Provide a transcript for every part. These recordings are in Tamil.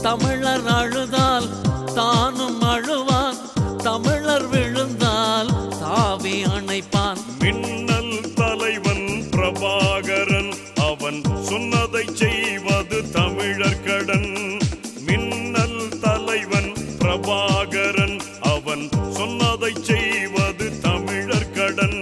தமிழர் அழுதால் தானும் அழுவான் தமிழர் விழுந்தால் தாவி அணைப்பான் மின்னல் தலைவன் பிரபாகரன் அவன் சொன்னதை செய்வது தமிழர் கடன் மின்னல் தலைவன் பிரபாகரன் அவன் சொன்னதை செய்வது தமிழர் கடன்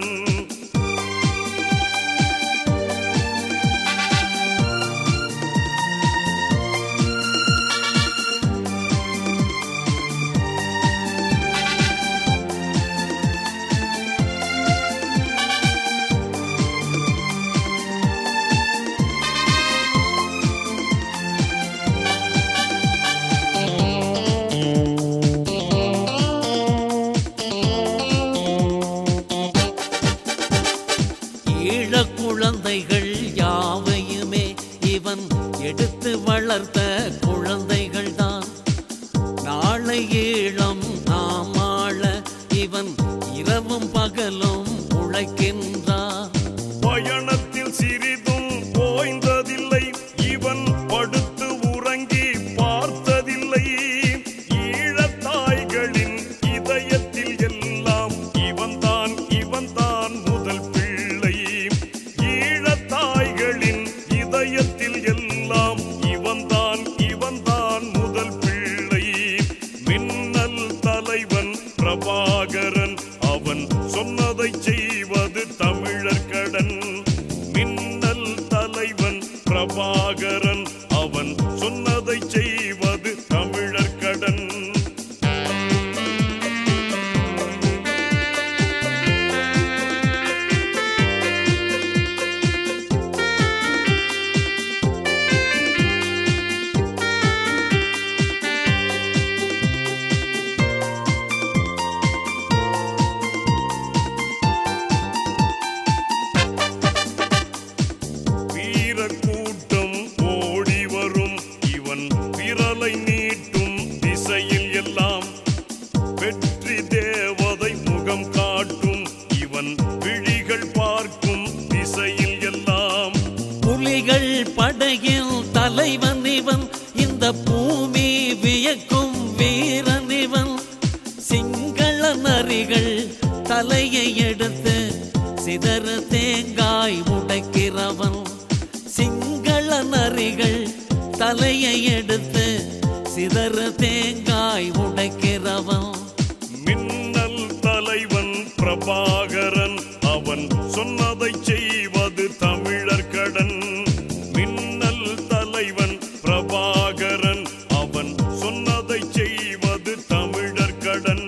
ஈழக் குழந்தைகள் யாவையுமே இவன் எடுத்து வளர்த்த குழந்தைகள் தான் நாளை ஈழம் நாம் ஆள இவன் இரவும் பகலும் உழைக்கின்றான் பயணத்தில் சிறிதும் ஓய்ந்ததில்லை இவன் படுத்து உறங்கி பார்த்ததில்லை ஈழத்தாய்களின் இதயத்தில் எல்லாம் இவன்தான் இவன்தான் முதல் பிள்ளை ஈழத்தாய்களின் இதயத்தில் எல்லாம் இவன்தான் இவன்தான் முதல் பிள்ளை மின்னல் தலைவன் பிரபாகரன் அவன் சொன்னதை செய்வது தமிழர் கடன் மின்னல் தலைவன் பிரபாகரன் அவன் சொன்னதை செய்வது தமிழர் கடன் வீர கூட்டம் ஓடி வரும் இவன் விரலை நீட்டும் திசையில் எல்லாம் வெற்றி தேவதை முகம் காட்டும் இவன் விழிகள் பார்க்கும் திசையில் எல்லாம் புலிகள் படையில் தலைவன் இவன் இந்த பூமி வியக்கும் வீரன் இவன் சிங்கள நரிகள் தலையை எடுத்து சிதற தேங்காய் உடைக்கிறவன் சிங்கள நரிகள் தலையை எடுத்து சிதற தேங்காய் உடைக்கிறவன் மின்னல் தலைவன் பிரபாகரன் அவன் சொன்னதை செய்வது தமிழர் கடன் மின்னல் தலைவன் பிரபாகரன் அவன் சொன்னதை செய்வது தமிழர் கடன்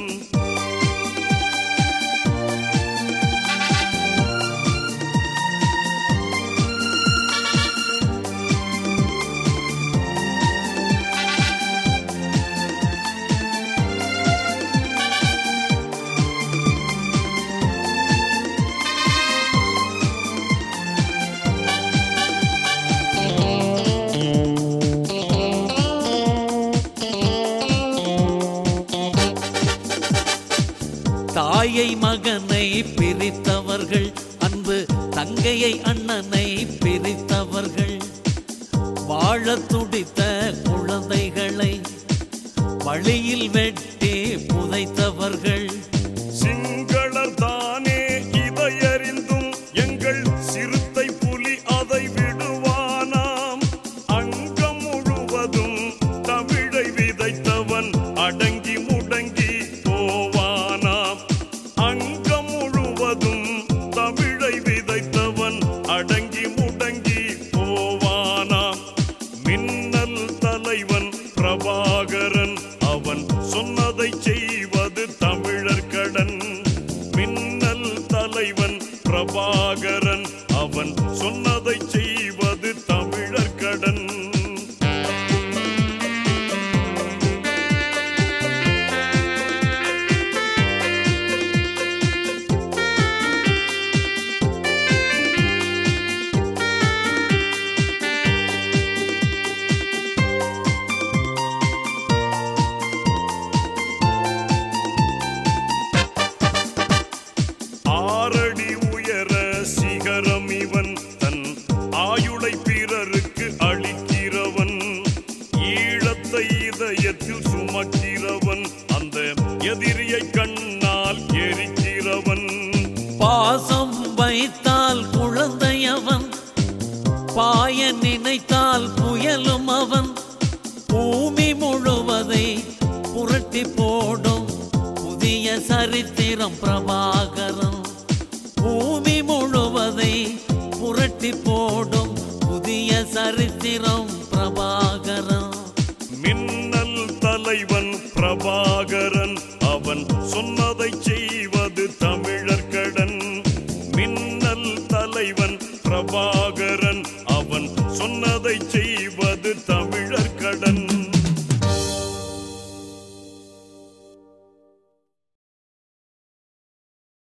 தாயை மகனை பிரித்தவர்கள் அன்பு தங்கையை அண்ணனை பிரித்தவர்கள் வாழத் துடித்த குழந்தைகளை வழியில் வெட்டி புதைத்தவர்கள் சிங்களர் தானே இதையறிந்தும் எங்கள் சிறுத்தை புலி அதை விடுவானாம் அங்கம் முழுவதும் தமிழை விதைத்தவன் அடங்கி முடங்கி போவானாம் அங்கம் முழுவதும் தமிழை விதைத்தவன் அடங்கி முடங்கி போவானாம் மின்னல் தலைவன் பிரபாகரன் அவன் சொன்னதை செய்வது தமிழர் கடன் மின்னல் தலைவன் பிரபாகரன் அவன் சொன்னதை செய்வது தமிழர் கடன் பிரபாகரன் பூமி முழுவதை புரட்டி போடும் புதிய சரித்திரம் பிரபாகரன் மின்னல் தலைவன் பிரபாகரன் அவன் சொன்னதை செய்வது தமிழர் கடன் மின்னல் தலைவன் பிரபாகரன் அவன் சொன்னதை செய்